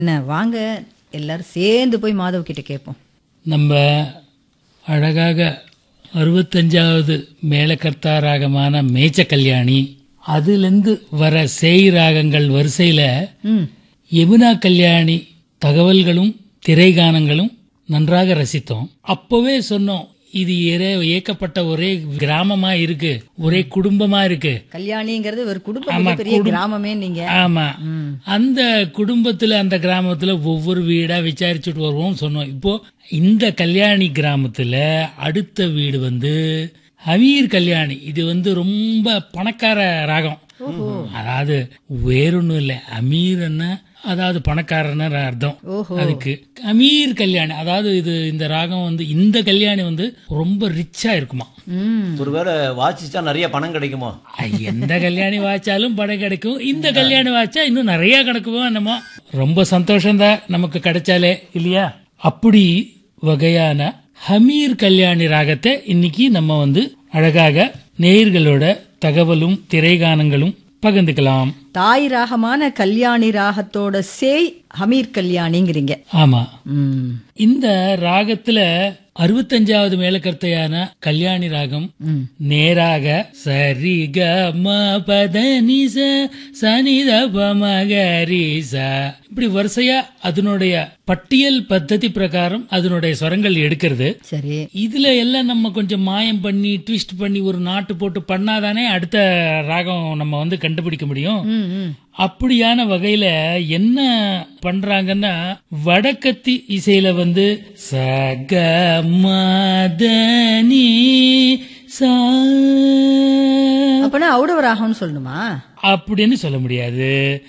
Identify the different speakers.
Speaker 1: என்ன வாங்க எல்லாரும் சேர்ந்து போய் மாதவ கிட்ட கேட்போம்
Speaker 2: நம்ம அழகாக அறுபத்தஞ்சாவது மேலக்கர்த்தா ராகமான மேச்ச கல்யாணி அதுலேருந்து வர சேய் ராகங்கள் வரிசையில்
Speaker 1: ம்
Speaker 2: யமுனா கல்யாணி தகவல்களும் திரைகானங்களும் நன்றாக ரசித்தோம் அப்போவே சொன்னோம் இது ஏற- இயக்கப்பட்ட ஒரே கிராமமா இருக்கு ஒரே குடும்பமா இருக்கு
Speaker 1: கல்யாணிங்கிறது ஒரு குடும்பம் பெரிய கிராமமே நீங்க
Speaker 2: ஆமா அந்த குடும்பத்துல அந்த கிராமத்துல ஒவ்வொரு வீடா விசாரிச்சுட்டு வருவோம் சொன்னோம் இப்போ இந்த கல்யாணி கிராமத்துல அடுத்த வீடு வந்து ஹமீர் கல்யாணி இது வந்து ரொம்ப பணக்கார ராகம் அதாவது வேறொன்னும் இல்லை அமீர்னா அதாவது பணக்காரன்னு அர்த்தம்
Speaker 1: ஓஹோ
Speaker 2: அதுக்கு அமீர் கல்யாணி அதாவது இது இந்த ராகம் வந்து இந்த கல்யாணி வந்து ரொம்ப ரிச்சா இருக்குமா
Speaker 1: ம்
Speaker 3: ஒருவேளை வாசிச்சா நிறைய பணம் கிடைக்குமோ
Speaker 2: ஐ, எந்த கல்யாணி வாய்ச்சாலும் படம் கிடைக்கும் இந்த கல்யாணி வாய்ச்சா இன்னும் நிறைய கிடைக்குமோ என்னமோ ரொம்ப சந்தோஷம்தான் நமக்கு கிடைச்சாலே இல்லையா அப்படி வகையான ஹமீர் கல்யாணி ராகத்தை இன்னைக்கு நம்ம வந்து அழகாக நேயர்களோட தகவலும் திரைகானங்களும் பகிர்ந்துக்கலாம்
Speaker 1: தாய் ராகமான கல்யாணி ராகத்தோட சேய் ஹமீர் கல்யாணிங்கிறீங்க
Speaker 2: ஆமா
Speaker 1: ம்
Speaker 2: இந்த ராகத்துல அறுபத்தஞ்சாவது மேலக்கர்த்தையான கல்யாணி ராகம்
Speaker 1: ம்
Speaker 2: நேராக சரி க ம பத நிச சனித பமகரிச இப்படி வரிசையா அதனுடைய பட்டியல் பத்ததி பிரகாரம் அதனுடைய ஸ்வரங்கள் எடுக்கிறது
Speaker 1: சரி
Speaker 2: இதுல எல்லாம் நம்ம கொஞ்சம் மாயம் பண்ணி ட்விஸ்ட் பண்ணி ஒரு நாட்டு போட்டு பண்ணாதானே அடுத்த ராகம் நம்ம வந்து கண்டுபிடிக்க முடியும்
Speaker 1: ம் ம்
Speaker 2: அப்படியான வகையில என்ன பண்றாங்கன்னா வடக்கத்தி இசையில வந்து சக மதனி சா
Speaker 1: அப்பனா அவுடவ ராகம்னு சொல்லணுமா
Speaker 2: அப்படின்னு சொல்ல முடியாது